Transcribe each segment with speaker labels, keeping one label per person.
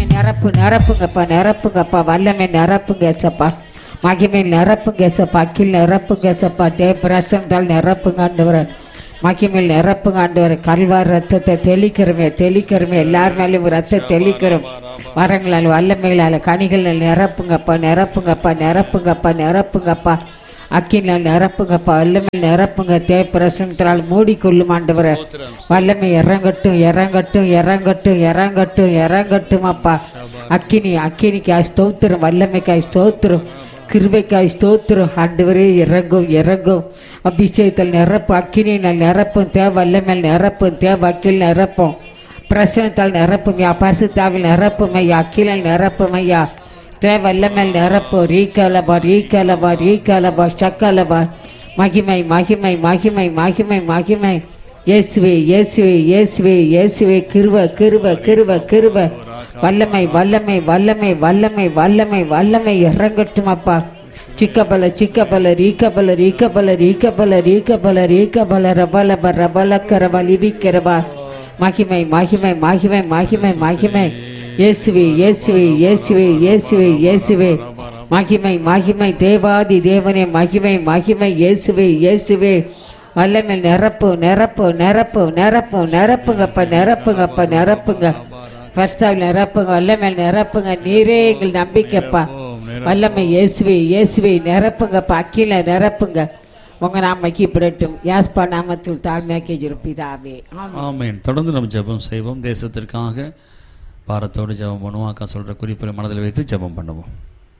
Speaker 1: வல்லமை நிரப்பு நிரப்புங்கப்பா நிரப்புங்கப்பா வல்லமை நிரப்புங்க ஏசப்பா மகிமை நிரப்புங்க ஏசப்பா அக்கில் நிரப்புங்க ஏசப்பா தேவபிரசந்தால் நிரப்புங்க ஆண்டவரை மகிமையில் நிரப்புங்க ஆண்டவரை கல்வார் ரத்தத்தை தெளிக்கிறமே தெளிக்கிறமே எல்லார் மேலேயும் ரத்தம் தெளிக்கிறோம் வரங்களால் வல்லமைகளால் கனிகள் நிரப்புங்கப்பா நிரப்புங்கப்பா நிரப்புங்கப்பா நிரப்புங்கப்பா அக்கினால் நிரப்புங்கப்பா வல்லமை நிரப்புங்க தேவபிரசனத்தினால் மூடிக்கொள்ளும் ஆண்டவரை வல்லமை இறங்கட்டும் இறங்கட்டும் இறங்கட்டும் இறங்கட்டும் இறங்கட்டும் அப்பா அக்கினி அக்கினிக்காய் ஸ்தோத்திரம் வல்லமைக்காய் ஸ்தோத்திரம் கிருபைக்காய் ஸ்தோத்திரம் ஆண்டவரே இறங்கும் இறங்கும் அபிஷேகத்தில் நிரப்பும் அக்கினியில் நிரப்பும் தேவ வல்லமையில் நிரப்பும் தேவ அக்கில் நிரப்பும் பிரசனத்தால் நிரப்பும் யா பரிசுத்தாவில் நிரப்பும் ஐயா அக்கிலில் நிரப்பும் ஐயா தேவ வல்லமையில் நிரப்பும் ரீகலபா ரீகலபா ரீகலபா சக்கலபா மகிமை மகிமை மகிமை மகிமை மகிமை இயேசுவே இயேசுவே இயேசுவே இயேசுவே கிருப கிருப கிருப கிருப வல்லமை வல்லமை வல்லமை வல்லமை வல்லமை வல்லமை இறங்கட்டும் அப்பா சிக்கபல சிக்கபல ரீக்கபல ரீக்கபல ரீக்கபல ரீக்கபல ரீக்கபல ரபலப ரபலக்கரப லிபிக்கிறபா மகிமை மகிமை மகிமை மகிமை மகிமை இயேசுவே இயேசுவே இயேசுவே இயேசுவே இயேசுவே மகிமை மகிமை தேவாதி தேவனே மகிமை மகிமை இயேசுவே இயேசுவே வல்லமை நிரப்பு நிரப்பு நிரப்பு நிரப்பு நிரப்புங்கப்பா நிரப்புங்கப்பா நிரப்புங்க ஃபர்ஸ்டாவில் நிரப்புங்க வல்லமை நிரப்புங்க நீரே எங்கள் நம்பிக்கைப்பா வல்லமை இயேசுவே இயேசுவே நிரப்புங்கப்பா அக்கில நிரப்புங்க உங்க நாமைக்கு இப்படட்டும் யாஸ்பா நாமத்தில் தாழ்மையாக்கி இருப்பிதாவே ஆமென்
Speaker 2: ஆமென் தொடர்ந்து நம்ம ஜெபம் செய்வோம் தேசத்திற்காக பாரத்தோடு ஜெபம் பண்ணுவோம் அக்கா சொல்ற குறிப்புகளை மனதில் வைத்து ஜெபம் பண்ணுவோம்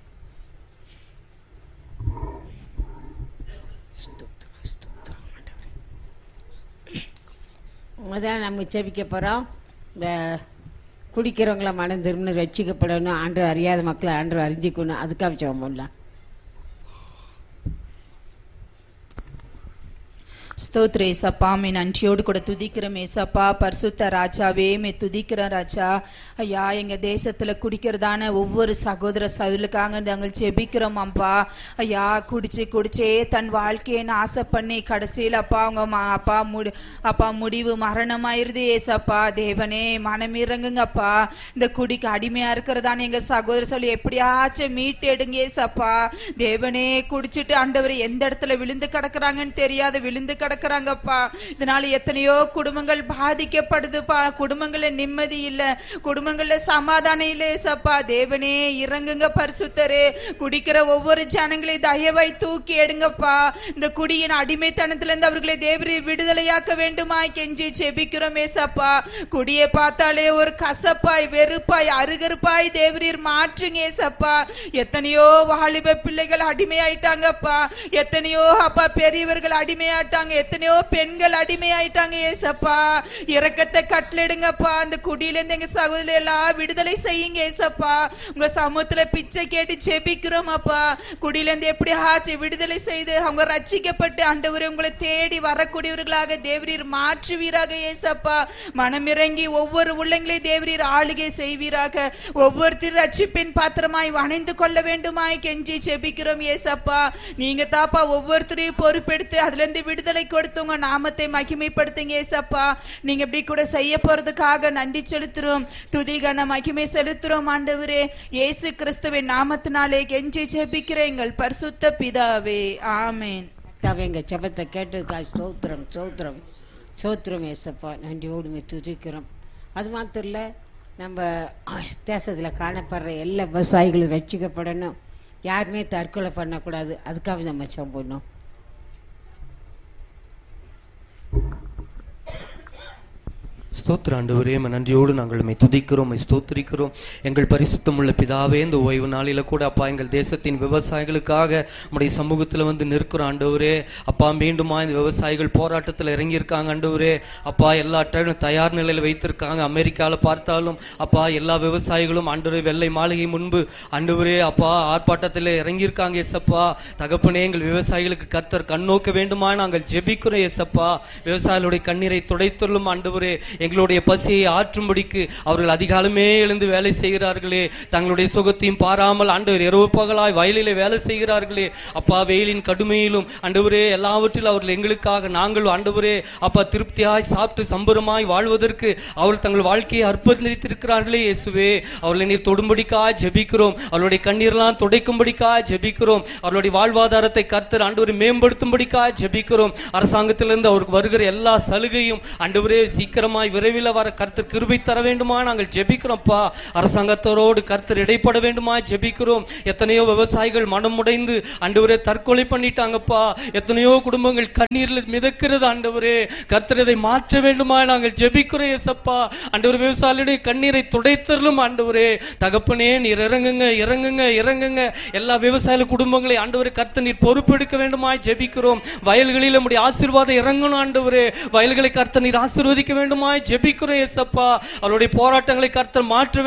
Speaker 1: முதல்ல நம்ம செபிக்க போகிறோம் இந்த குடிக்கிறவங்கள மனம் திரும்பி ரட்சிக்கப்படணும் ஆண்டு அறியாத மக்களை ஆண்டு அறிஞ்சிக்கணும் அதுக்காக ஜெபம் பண்ணலாம்
Speaker 3: ஸ்தோத்ர ஏசப்பா மே நன்றியோடு கூட துதிக்கிறோம் ஏசப்பா பரிசுத்த ராஜாவே மே துதிக்கிறோம் ராஜா ஐயா எங்க தேசத்துல குடிக்கிறதான ஒவ்வொரு சகோதர சகோதரருக்காக நாங்கள் ஜெபிக்கிறோம் அப்பா ஐயா குடிச்சு குடிச்சே தன் வாழ்க்கையை ஆசை பண்ணி கடைசியில் அப்பா அவங்க மா- அப்பா முடி அப்பா முடிவு மரணமாயிருது ஏசப்பா தேவனே மனம் இறங்குங்கப்பா இந்த குடிக்கு அடிமையா இருக்கிறதான எங்க சகோதர சொல்லி எப்படியாச்சும் மீட்டு எடுங்க ஏசப்பா தேவனே குடிச்சிட்டு ஆண்டவர் எந்த இடத்துல விழுந்து கிடக்குறாங்கன்னு தெரியாத விழுந்து கிடக்குறாங்கப்பா இதனால எத்தனையோ குடும்பங்கள் பாதிக்கப்படுதுப்பா குடும்பங்கள்ல நிம்மதி இல்ல குடும்பங்கள்ல சமாதானம் இல்ல ஏசப்பா தேவனே இறங்குங்க பரிசுத்தரே குடிக்கிற ஒவ்வொரு ஜனங்களையும் தயவாய் தூக்கி எடுங்கப்பா இந்த குடியின் அடிமைத்தனத்துல இருந்து அவர்களை தேவரி விடுதலையாக்க வேண்டுமாய் கெஞ்சி செபிக்கிறோம் ஏசப்பா குடியை பார்த்தாலே ஒரு கசப்பாய் வெறுப்பாய் அருகருப்பாய் தேவரீர் மாற்றுங்க ஏசப்பா எத்தனையோ வாலிப பிள்ளைகள் அடிமையாயிட்டாங்கப்பா எத்தனையோ அப்பா பெரியவர்கள் அடிமையாயிட்டாங்க எத்தனையோ பெண்கள் அடிமையாயிட்டாங்க ஏசப்பா இரக்கத்தை கட்டளிடுங்கப்பா அந்த குடியில இருந்து எங்க சகோதரி எல்லாம் விடுதலை செய்யுங்க ஏசப்பா உங்க சமூகத்துல பிச்சை கேட்டு ஜெபிக்கிறோம் அப்பா குடியில இருந்து எப்படி ஆச்சு விடுதலை செய்து அவங்க ரட்சிக்கப்பட்டு ஆண்டவரே உங்களை தேடி வரக்கூடியவர்களாக தேவரீர் மாற்றுவீராக ஏசப்பா மனமிறங்கி ஒவ்வொரு உள்ளங்களையும் தேவரீர் ஆளுகை செய்வீராக ஒவ்வொருத்தர் ரட்சிப்பின் பாத்திரமாய் வணைந்து கொள்ள வேண்டுமாய் கெஞ்சி ஜெபிக்கிறோம் ஏசப்பா நீங்க தாப்பா ஒவ்வொருத்தரையும் பொறுப்பெடுத்து அதுல இருந்து விடுதலை கொடுத்து உங்க நாமத்தை மகிமைப்படுத்துங்க ஏசப்பா நீங்க இப்படி கூட செய்ய போறதுக்காக நன்றி செலுத்துறோம் துதிகன மகிமை செலுத்துறோம் ஆண்டவரே இயேசு கிறிஸ்துவின் நாமத்தினாலே கெஞ்சி ஜெபிக்கிற எங்கள் பரிசுத்த பிதாவே ஆமென்
Speaker 1: கர்த்தாவே எங்கள் ஜெபத்தை கேட்டதுக்காக ஸ்தோத்திரம் ஸ்தோத்திரம் ஸ்தோத்திரம் ஏசப்பா நன்றியோடு துதிக்கிறோம் அது மாத்திரம் இல்லை நம்ம தேசத்தில் காணப்படுற எல்லா விவசாயிகளும் ரட்சிக்கப்படணும் யாருமே தற்கொலை பண்ணக்கூடாது அதுக்காக நம்ம ஜெபம் பண்ணோம்
Speaker 4: ஸ்தோத்திர ஆண்டவரே உம்மை நன்றியோடு நாங்கள் உம்மை துதிக்கிறோம் உம்மை ஸ்தோத்திரிக்கிறோம் எங்கள் பரிசுத்தமுள்ள பிதாவே இந்த ஓய்வு நாளில கூட அப்பா எங்கள் தேசத்தின் விவசாயிகளுக்காக உம்முடைய சமூகத்தில் வந்து நிற்கிறோம் ஆண்டவரே அப்பா மீண்டுமா இந்த விவசாயிகள் போராட்டத்தில் இறங்கியிருக்காங்க ஆண்டவரே அப்பா எல்லா டைமும் தயார் நிலையில் வைத்திருக்காங்க அமெரிக்காவில் பார்த்தாலும் அப்பா எல்லா விவசாயிகளும் ஆண்டவரே வெள்ளை மாளிகை முன்பு ஆண்டவரே அப்பா ஆர்ப்பாட்டத்தில் இறங்கியிருக்காங்க ஏசப்பா தகப்பனே எங்கள் விவசாயிகளுக்கு கர்த்தர் கண்ணோக்க வேண்டுமா நாங்கள் ஜெபிக்கிறோம் ஏசப்பா விவசாயிகளுடைய கண்ணீரை துடைத்துள்ளும் ஆண்டவரே எங்கள் எங்களுடைய பசியை ஆற்றும்படிக்கு அவர்கள் அதிகாலமே எழுந்து வேலை செய்கிறார்களே தங்களுடைய சுகத்தையும் பாராமல் ஆண்டவர் இரவு பகலாய் வயலிலே வேலை செய்கிறார்களே அப்பா வெயிலின் கடுமையிலும் ஆண்டவரே எல்லாவற்றிலும் அவர்கள் எங்களுக்காக நாங்கள் ஆண்டவரே அப்பா திருப்தியாய் சாப்பிட்டு சம்பரமாய் வாழ்வதற்கு அவர்கள் தங்கள் வாழ்க்கையை அர்ப்பணித்திருக்கிறார்களே இயேசுவே அவர்களை நீர் தொடும்படிக்காய் ஜெபிக்கிறோம் அவருடைய கண்ணீர்லாம் துடைக்கும்படிக்காய் ஜெபிக்கிறோம் அவருடைய வாழ்வாதாரத்தை கர்த்தர் ஆண்டவரை மேம்படுத்தும்படிக்காய் ஜெபிக்கிறோம் அரசாங்கத்திலிருந்து அவருக்கு வருகிற எல்லா சலுகையும் ஆண்டவரே சீக்கிரமாய் விரைவில் வர கர்த்தர் கிருபை தர வேண்டுமா நாங்கள் ஜெபிக்கிறோம்ப்பா அரசாங்கத்தோரோடு கர்த்தர் இடைப்பட வேண்டுமா ஜெபிக்கிறோம் எத்தனையோ விவசாயிகள் மனம் உடைந்து ஆண்டவரே தற்கொலை பண்ணிட்டாங்கப்பா எத்தனையோ குடும்பங்கள் கண்ணீரில் மிதக்கிறது ஆண்டவரே கர்த்தர் இதை மாற்ற வேண்டுமா நாங்கள் ஜெபிக்கிறோம் ஏசப்பா ஆண்டவர் விவசாயிகளுடைய கண்ணீரை துடைத்தரலும் ஆண்டவரே தகப்பனே நீர் இறங்குங்க இறங்குங்க இறங்குங்க எல்லா விவசாய குடும்பங்களை ஆண்டவரே கர்த்தர் நீர் பொறுப்பெடுக்க வேண்டுமா ஜெபிக்கிறோம் வயல்களில் நம்முடைய ஆசீர்வாதம் இறங்கணும் ஆண்டவரே வயல்களை கர்த்தர் நீர் ஆசீர்வதிக்க வேண்டுமா ஜெபிக்கிறோம் ஏசப்பா அவருடைய போராட்டங்களை கர்த்தர் மாற்ற